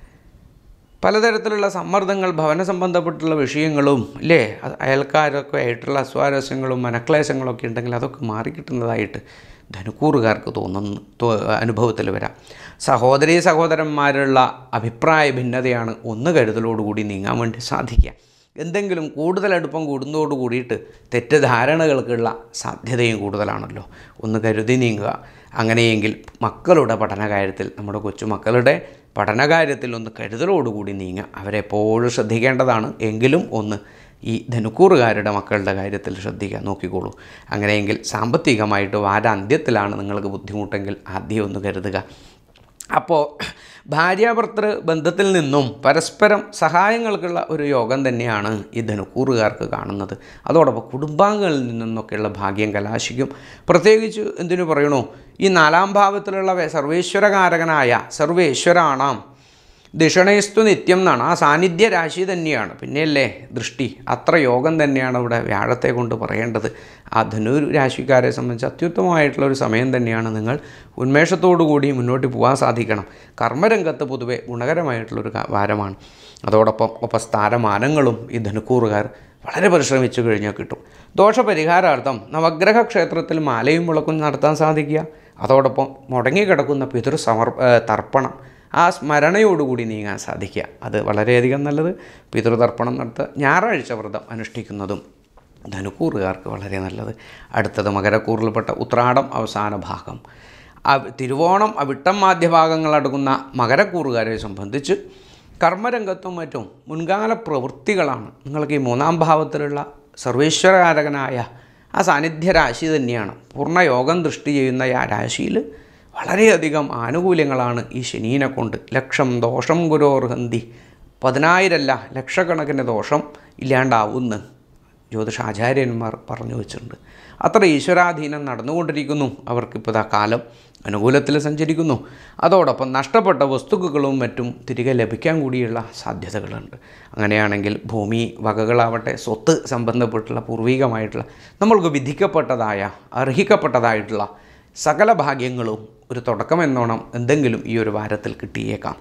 പലതരത്തിലുള്ള സമ്മർദ്ദങ്ങൾ ഭവന സംബന്ധപ്പെട്ടുള്ള വിഷയങ്ങളും ഇല്ലേ അത് അയൽക്കാരൊക്കെ ആയിട്ടുള്ള അസ്വാരസ്യങ്ങളും മനക്ലേശങ്ങളൊക്കെ ഉണ്ടെങ്കിൽ അതൊക്കെ മാറിക്കിട്ടുന്നതായിട്ട് ധനുക്കൂറുകാർക്ക് തോന്നുന്നു തോ- അനുഭവത്തിൽ വരാം സഹോദരീ സഹോദരന്മാരുള്ള അഭിപ്രായ ഭിന്നതയാണ് ഒന്ന് കരുതലോടുകൂടി നീങ്ങാൻ വേണ്ടി സാധിക്കുക എന്തെങ്കിലും കൂടുതൽ അടുപ്പം കൂടുന്നതോട് കൂടിയിട്ട് തെറ്റിദ്ധാരണകൾക്കുള്ള സാധ്യതയും കൂടുതലാണല്ലോ ഒന്ന് കരുതി നീങ്ങുക അങ്ങനെയെങ്കിൽ മക്കളുടെ പഠനകാര്യത്തിൽ നമ്മുടെ കൊച്ചുമക്കളുടെ പഠനകാര്യത്തിൽ ഒന്ന് കരുതലോടുകൂടി നീങ്ങുക അവരെപ്പോഴും ശ്രദ്ധിക്കേണ്ടതാണ് എങ്കിലും ഒന്ന് ഈ ധനുക്കൂറുകാരുടെ മക്കളുടെ കാര്യത്തിൽ ശ്രദ്ധിക്കുക നോക്കിക്കോളൂ അങ്ങനെയെങ്കിൽ സാമ്പത്തികമായിട്ട് വാരാന്ത്യത്തിലാണ് നിങ്ങൾക്ക് ബുദ്ധിമുട്ടെങ്കിൽ ആദ്യം ഒന്ന് കരുതുക അപ്പോൾ ഭാര്യാഭർത്തൃ ബന്ധത്തിൽ നിന്നും പരസ്പരം സഹായങ്ങൾക്കുള്ള ഒരു യോഗം തന്നെയാണ് ഈ ധനുക്കൂറുകാർക്ക് കാണുന്നത് അതോടൊപ്പം കുടുംബാംഗങ്ങളിൽ നിന്നൊക്കെയുള്ള ഭാഗ്യം കലാശിക്കും പ്രത്യേകിച്ച് എന്തിനു പറയണു ഈ നാലാം ഭാവത്തിലുള്ള വേ- സർവേശ്വരകാരകനായ സർവേശ്വരാണാം ദിഷണേസ്തു നിത്യം എന്നാണ് ആ സാന്നിധ്യ രാശി തന്നെയാണ് പിന്നെയല്ലേ ദൃഷ്ടി അത്ര യോഗം തന്നെയാണ് ഇവിടെ വ്യാഴത്തെ കൊണ്ട് പറയേണ്ടത് ആ ധനു രാശിക്കാരെ സംബന്ധിച്ച് അത്യുത്തമമായിട്ടുള്ള ഒരു സമയം തന്നെയാണ് നിങ്ങൾ ഉന്മേഷത്തോടു കൂടി മുന്നോട്ട് പോകാൻ സാധിക്കണം കർമ്മരംഗത്ത് പൊതുവെ ഗുണകരമായിട്ടുള്ളൊരു കാ- വാരമാണ് അതോടൊപ്പം ഒപ്പം സ്ഥാനമാനങ്ങളും ഈ ധനുക്കൂറുകാർ വളരെ പരിശ്രമിച്ചു കഴിഞ്ഞാൽ കിട്ടും ദോഷപരിഹാരാർത്ഥം നവഗ്രഹ ക്ഷേത്രത്തിൽ മാലയും വിളക്കും നടത്താൻ സാധിക്കുക അതോടൊപ്പം മുടങ്ങിക്കിടക്കുന്ന പിതൃ സമർ ഏ, തർപ്പണം ആ സ്മരണയോടുകൂടി നീങ്ങാൻ സാധിക്കുക അത് വളരെയധികം നല്ലത് പിതൃതർപ്പണം നടത്തുക ഞായറാഴ്ച വ്രതം അനുഷ്ഠിക്കുന്നതും ധനുക്കൂറുകാർക്ക് വളരെ നല്ലത് അടുത്തത് മകരക്കൂറിൽപ്പെട്ട ഉത്രാടം അവസാന ഭാഗം അവ- തിരുവോണം അവിട്ടം മാധ്യഭാഗങ്ങൾ അടങ്ങുന്ന മകരക്കൂറുകാരെ സംബന്ധിച്ച് കർമ്മരംഗത്തും മറ്റും മുൻകാല പ്രവൃത്തികളാണ് നിങ്ങൾക്ക് ഈ മൂന്നാം ഭാവത്തിലുള്ള സർവേശ്വരകാരകനായ ആ സാന്നിധ്യ രാശി തന്നെയാണ് പൂർണ്ണ യോഗം ദൃഷ്ടി ചെയ്യുന്ന ആ രാശിയിൽ വളരെയധികം ആനുകൂല്യങ്ങളാണ് ഈ ശനീനെ കൊണ്ട് ലക്ഷം ദോഷം ഗുരോർഹന്തി പതിനായിരല്ല ലക്ഷക്കണക്കിന് ദോഷം ഇല്ലാണ്ടാവുന്ന് ജ്യോതിഷാചാര്യന്മാർ പറഞ്ഞു വെച്ചിട്ടുണ്ട് അത്ര ഈശ്വരാധീനം നടന്നുകൊണ്ടിരിക്കുന്നു അവർക്കിപ്പോൾ ഇതാ കാലം അനുകൂലത്തിൽ സഞ്ചരിക്കുന്നു അതോടൊപ്പം നഷ്ടപ്പെട്ട വസ്തുക്കളും മറ്റും തിരികെ ലഭിക്കാൻ കൂടിയുള്ള സാധ്യതകളുണ്ട് അങ്ങനെയാണെങ്കിൽ ഭൂമി വകകളാവട്ടെ സ്വത്ത് സംബന്ധപ്പെട്ടുള്ള പൂർവികമായിട്ടുള്ള നമ്മൾക്ക് വിധിക്കപ്പെട്ടതായ അർഹിക്കപ്പെട്ടതായിട്ടുള്ള സകല ഭാഗ്യങ്ങളും ഒരു തുടക്കമെന്നോണം എന്തെങ്കിലും ഈ ഒരു വാരത്തിൽ കിട്ടിയേക്കാം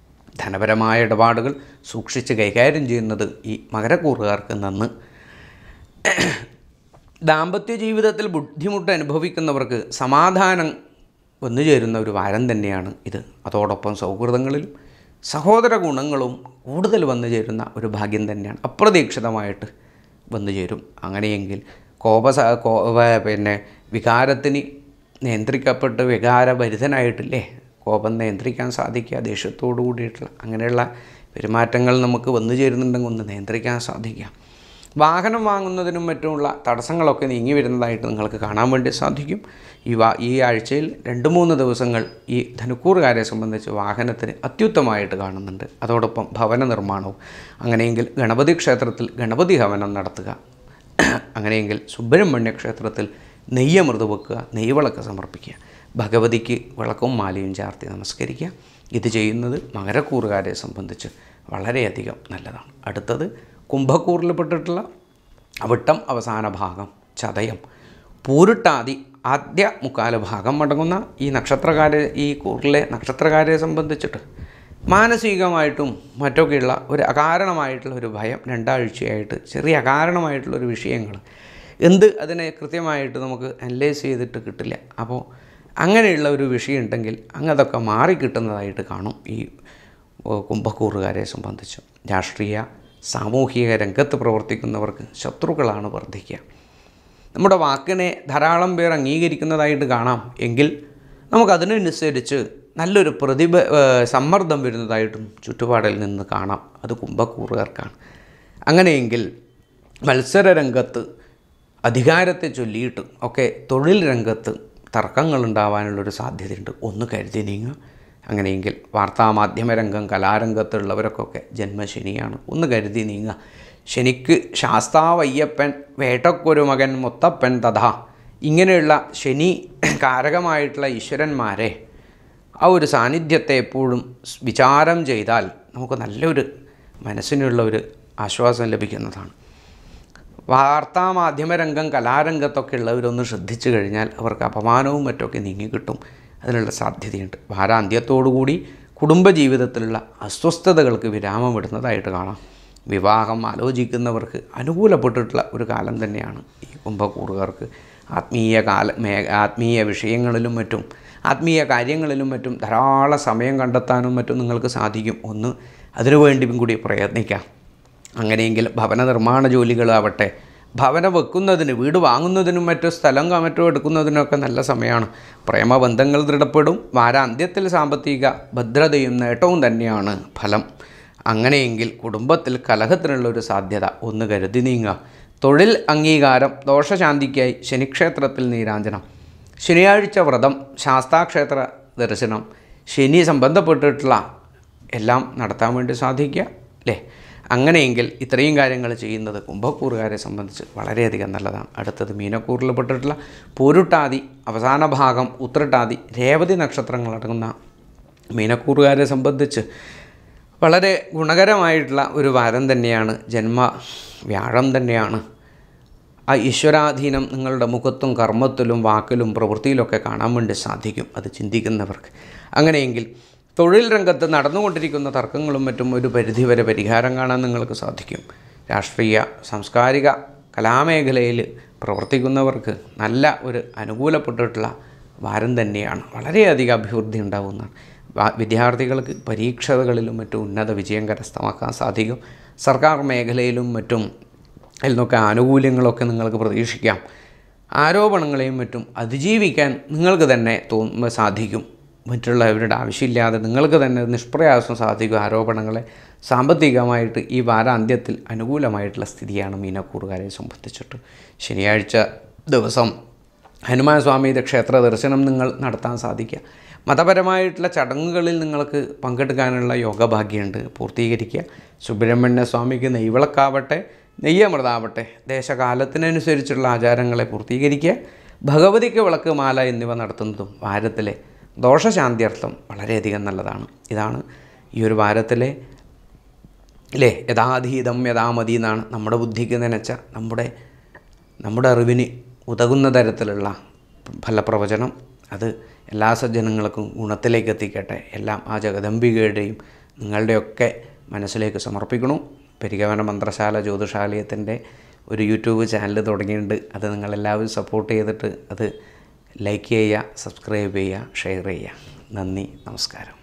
ധനപരമായ ഇടപാടുകൾ സൂക്ഷിച്ച് കൈകാര്യം ചെയ്യുന്നത് ഈ മകരക്കൂറുകാർക്ക് നന്ന് ദാമ്പത്യ ജീവിതത്തിൽ ബുദ്ധിമുട്ട് അനുഭവിക്കുന്നവർക്ക് സമാധാനം വന്നു ചേരുന്ന ഒരു വാരം തന്നെയാണ് ഇത് അതോടൊപ്പം സൗഹൃദങ്ങളിലും സഹോദര ഗുണങ്ങളും കൂടുതൽ വന്നു ചേരുന്ന ഒരു ഭാഗ്യം തന്നെയാണ് അപ്രതീക്ഷിതമായിട്ട് വന്നു ചേരും അങ്ങനെയെങ്കിൽ കോപസ കോ വ- പിന്നെ വികാരത്തിന് നിയന്ത്രിക്കപ്പെട്ട് വികാരഭരിതനായിട്ടില്ലേ കോപം നിയന്ത്രിക്കാൻ സാധിക്കുക ദേഷ്യത്തോടു കൂടിയിട്ടുള്ള അങ്ങനെയുള്ള പെരുമാറ്റങ്ങൾ നമുക്ക് വന്നു ചേരുന്നുണ്ടെങ്കിൽ ഒന്ന് നിയന്ത്രിക്കാൻ സാധിക്കുക വാഹനം വാങ്ങുന്നതിനും മറ്റുമുള്ള തടസ്സങ്ങളൊക്കെ നീങ്ങി വരുന്നതായിട്ട് നിങ്ങൾക്ക് കാണാൻ വേണ്ടി സാധിക്കും ഈ വാ ഈ ആഴ്ചയിൽ രണ്ട് മൂന്ന് ദിവസങ്ങൾ ഈ ധനുക്കൂറുകാരെ സംബന്ധിച്ച് വാഹനത്തിന് അത്യുത്തമമായിട്ട് കാണുന്നുണ്ട് അതോടൊപ്പം ഭവന നിർമ്മാണവും അങ്ങനെയെങ്കിൽ ഗണപതി ക്ഷേത്രത്തിൽ ഗണപതി ഹവനം നടത്തുക അങ്ങനെയെങ്കിൽ സുബ്രഹ്മണ്യ ക്ഷേത്രത്തിൽ നെയ്യമൃത് വെക്കുക നെയ്വിളക്ക് സമർപ്പിക്കുക ഭഗവതിക്ക് വിളക്കും മാലയും ചാർത്തി നമസ്കരിക്കുക ഇത് ചെയ്യുന്നത് മകരക്കൂറുകാരെ സംബന്ധിച്ച് വളരെയധികം നല്ലതാണ് അടുത്തത് കുംഭക്കൂറിൽപ്പെട്ടിട്ടുള്ള അവിട്ടം അവസാന ഭാഗം ചതയം പൂരുട്ടാതി ആദ്യ മുക്കാല ഭാഗം അടങ്ങുന്ന ഈ നക്ഷത്രക്കാരെ ഈ കൂറിലെ നക്ഷത്രക്കാരെ സംബന്ധിച്ചിട്ട് മാനസികമായിട്ടും മറ്റൊക്കെയുള്ള ഒരു അകാരണമായിട്ടുള്ള ഒരു ഭയം രണ്ടാഴ്ചയായിട്ട് ചെറിയ അകാരണമായിട്ടുള്ള ഒരു വിഷയങ്ങൾ എന്ത് അതിനെ കൃത്യമായിട്ട് നമുക്ക് അനലൈസ് ചെയ്തിട്ട് കിട്ടില്ല അപ്പോൾ അങ്ങനെയുള്ള ഒരു വിഷയം ഉണ്ടെങ്കിൽ അങ്ങ് അതൊക്കെ മാറിക്കിട്ടുന്നതായിട്ട് കാണും ഈ ഓ, കുംഭക്കൂറുകാരെ സംബന്ധിച്ച് രാഷ്ട്രീയ സാമൂഹിക രംഗത്ത് പ്രവർത്തിക്കുന്നവർക്ക് ശത്രുക്കളാണ് വർദ്ധിക്കുക നമ്മുടെ വാക്കിനെ ധാരാളം പേർ അംഗീകരിക്കുന്നതായിട്ട് കാണാം എങ്കിൽ നമുക്കതിനനുസരിച്ച് നല്ലൊരു പ്രതിഭ ഏഹ് സമ്മർദ്ദം വരുന്നതായിട്ടും ചുറ്റുപാടിൽ നിന്ന് കാണാം അത് കുംഭക്കൂറുകാർക്കാണ് അങ്ങനെയെങ്കിൽ മത്സര രംഗത്ത് അധികാരത്തെ ചൊല്ലിയിട്ട് ഒക്കെ തൊഴിൽ രംഗത്ത് തർക്കങ്ങൾ ഉണ്ടാവാനുള്ളൊരു സാധ്യതയുണ്ട് ഒന്ന് കരുതി നീങ്ങുക അങ്ങനെയെങ്കിൽ വാർത്താമാധ്യമ രംഗം കലാരംഗത്തുള്ളവർക്കൊക്കെ ജന്മശനിയാണ് ഒന്ന് കരുതി നീങ്ങുക ശനിക്ക് ശാസ്താവയ്യപ്പൻ വേട്ടക്കൊരു മകൻ മുത്തപ്പൻ തഥാ ഇങ്ങനെയുള്ള ശനി കാരകമായിട്ടുള്ള ഈശ്വരന്മാരെ ആ ഒരു സാന്നിധ്യത്തെ എപ്പോഴും സ് വിചാരം ചെയ്താൽ നമുക്ക് നല്ലൊരു മനസ്സിനുള്ള ഒരു ആശ്വാസം ലഭിക്കുന്നതാണ് വാർത്താമാധ്യമ രംഗം കലാരംഗത്തൊക്കെ ഉള്ളവരൊന്ന് ശ്രദ്ധിച്ചു കഴിഞ്ഞാൽ അവർക്ക് അപമാനവും മറ്റൊക്കെ നീങ്ങിക്കിട്ടും അതിനുള്ള സാധ്യതയുണ്ട് വാരാന്ത്യത്തോടുകൂടി കുടുംബജീവിതത്തിലുള്ള അസ്വസ്ഥതകൾക്ക് വിരാമം ഇടുന്നതായിട്ട് കാണാം വിവാഹം ആലോചിക്കുന്നവർക്ക് അനുകൂലപ്പെട്ടിട്ടുള്ള ഒരു കാലം തന്നെയാണ് ഈ കുംഭക്കൂറുകാർക്ക് ആത്മീയ കാല മേ ആത്മീയ വിഷയങ്ങളിലും മറ്റും ആത്മീയ കാര്യങ്ങളിലും മറ്റും ധാരാളം സമയം കണ്ടെത്താനും മറ്റും നിങ്ങൾക്ക് സാധിക്കും ഒന്ന് അതിനുവേണ്ടിയും കൂടി പ്രയത്നിക്കാം അങ്ങനെയെങ്കിൽ ഭവന നിർമ്മാണ ജോലികളാവട്ടെ ഭവനം വെക്കുന്നതിന് വീട് വാങ്ങുന്നതിനും മറ്റു സ്ഥലം ക- മറ്റോ എടുക്കുന്നതിനൊക്കെ നല്ല സമയമാണ് പ്രേമബന്ധങ്ങൾ ദൃഢപ്പെടും വാരാന്ത്യത്തിൽ സാമ്പത്തിക ഭദ്രതയും നേട്ടവും തന്നെയാണ് ഫലം അങ്ങനെയെങ്കിൽ കുടുംബത്തിൽ കലഹത്തിനുള്ള ഒരു സാധ്യത ഒന്ന് കരുതി നീങ്ങുക തൊഴിൽ അംഗീകാരം ദോഷശാന്തിക്കായി ശനിക്ഷേത്രത്തിൽ നീരാഞ്ജനം ശനിയാഴ്ച വ്രതം ശാസ്താക്ഷേത്ര ദർശനം ശനി സംബന്ധപ്പെട്ടിട്ടുള്ള എല്ലാം നടത്താൻ വേണ്ടി സാധിക്കുക അല്ലേ അങ്ങനെയെങ്കിൽ ഇത്രയും കാര്യങ്ങൾ ചെയ്യുന്നത് കുംഭക്കൂറുകാരെ സംബന്ധിച്ച് വളരെയധികം നല്ലതാണ് അടുത്തത് മീനക്കൂറിൽപ്പെട്ടിട്ടുള്ള പൂരുട്ടാതി അവസാന ഭാഗം ഉത്രട്ടാതി രേവതി നക്ഷത്രങ്ങളടങ്ങുന്ന മീനക്കൂറുകാരെ സംബന്ധിച്ച് വളരെ ഗുണകരമായിട്ടുള്ള ഒരു വാരം തന്നെയാണ് ജന്മ വ്യാഴം തന്നെയാണ് ആ ഈശ്വരാധീനം നിങ്ങളുടെ മുഖത്തും കർമ്മത്തിലും വാക്കിലും പ്രവൃത്തിയിലൊക്കെ കാണാൻ വേണ്ടി സാധിക്കും അത് ചിന്തിക്കുന്നവർക്ക് അങ്ങനെയെങ്കിൽ തൊഴിൽ രംഗത്ത് നടന്നുകൊണ്ടിരിക്കുന്ന തർക്കങ്ങളും മറ്റും ഒരു പരിധിവരെ പരിഹാരം കാണാൻ നിങ്ങൾക്ക് സാധിക്കും രാഷ്ട്രീയ സാംസ്കാരിക കലാമേഖലയിൽ പ്രവർത്തിക്കുന്നവർക്ക് നല്ല ഒരു അനുകൂലപ്പെട്ടിട്ടുള്ള വാരം തന്നെയാണ് വളരെയധികം അഭിവൃദ്ധി ഉണ്ടാകുന്നതാണ് വാ- വിദ്യാർത്ഥികൾക്ക് പരീക്ഷകളിലും മറ്റും ഉന്നത വിജയം കരസ്ഥമാക്കാൻ സാധിക്കും സർക്കാർ മേഖലയിലും മറ്റും അതിൽ നിന്നൊക്കെ ആനുകൂല്യങ്ങളൊക്കെ നിങ്ങൾക്ക് പ്രതീക്ഷിക്കാം ആരോപണങ്ങളെയും മറ്റും അതിജീവിക്കാൻ നിങ്ങൾക്ക് തന്നെ തോന്നുമ്പോൾ സാധിക്കും മറ്റുള്ളവരുടെ ആവശ്യമില്ലാതെ നിങ്ങൾക്ക് തന്നെ നിഷ്പ്രയാസം സാധിക്കും ആരോപണങ്ങളെ സാമ്പത്തികമായിട്ട് ഈ വാരാന്ത്യത്തിൽ അനുകൂലമായിട്ടുള്ള സ്ഥിതിയാണ് മീനക്കൂറുകാരെ സംബന്ധിച്ചിട്ട് ശനിയാഴ്ച ദിവസം ഹനുമാൻ സ്വാമിയുടെ ക്ഷേത്ര ദർശനം നിങ്ങൾ നടത്താൻ സാധിക്കുക മതപരമായിട്ടുള്ള ചടങ്ങുകളിൽ നിങ്ങൾക്ക് പങ്കെടുക്കാനുള്ള യോഗഭാഗ്യമുണ്ട് പൂർത്തീകരിക്കുക സുബ്രഹ്മണ്യ സ്വാമിക്ക് നെയ്വിളക്കാവട്ടെ നെയ്യമൃതാവട്ടെ ദേശകാലത്തിനനുസരിച്ചുള്ള ആചാരങ്ങളെ പൂർത്തീകരിക്കുക ഭഗവതിക്ക് വിളക്ക് മാല എന്നിവ നടത്തുന്നതും വാരത്തിലെ ദോഷശാന്തിയർത്ഥം വളരെയധികം നല്ലതാണ് ഇതാണ് ഈ ഒരു വാരത്തിലെ ഇല്ലേ യഥാധീതം യഥാമതി എന്നാണ് നമ്മുടെ ബുദ്ധിക്ക് നനച്ച നമ്മുടെ നമ്മുടെ അറിവിന് ഉതകുന്ന തരത്തിലുള്ള ഫലപ്രവചനം അത് എല്ലാ സജ്ജനങ്ങൾക്കും ഗുണത്തിലേക്ക് എത്തിക്കട്ടെ എല്ലാം ആ ജഗദംബികയുടെയും നിങ്ങളുടെയൊക്കെ മനസ്സിലേക്ക് സമർപ്പിക്കണു പെരികവന മന്ത്രശാല ജ്യോതിഷാലയത്തിൻ്റെ ഒരു യൂട്യൂബ് ചാനൽ തുടങ്ങിയിട്ടുണ്ട് അത് നിങ്ങളെല്ലാവരും സപ്പോർട്ട് ചെയ്തിട്ട് അത് ലൈക്ക് ചെയ്യുക സബ്സ്ക്രൈബ് ചെയ്യുക ഷെയർ ചെയ്യുക നന്ദി നമസ്കാരം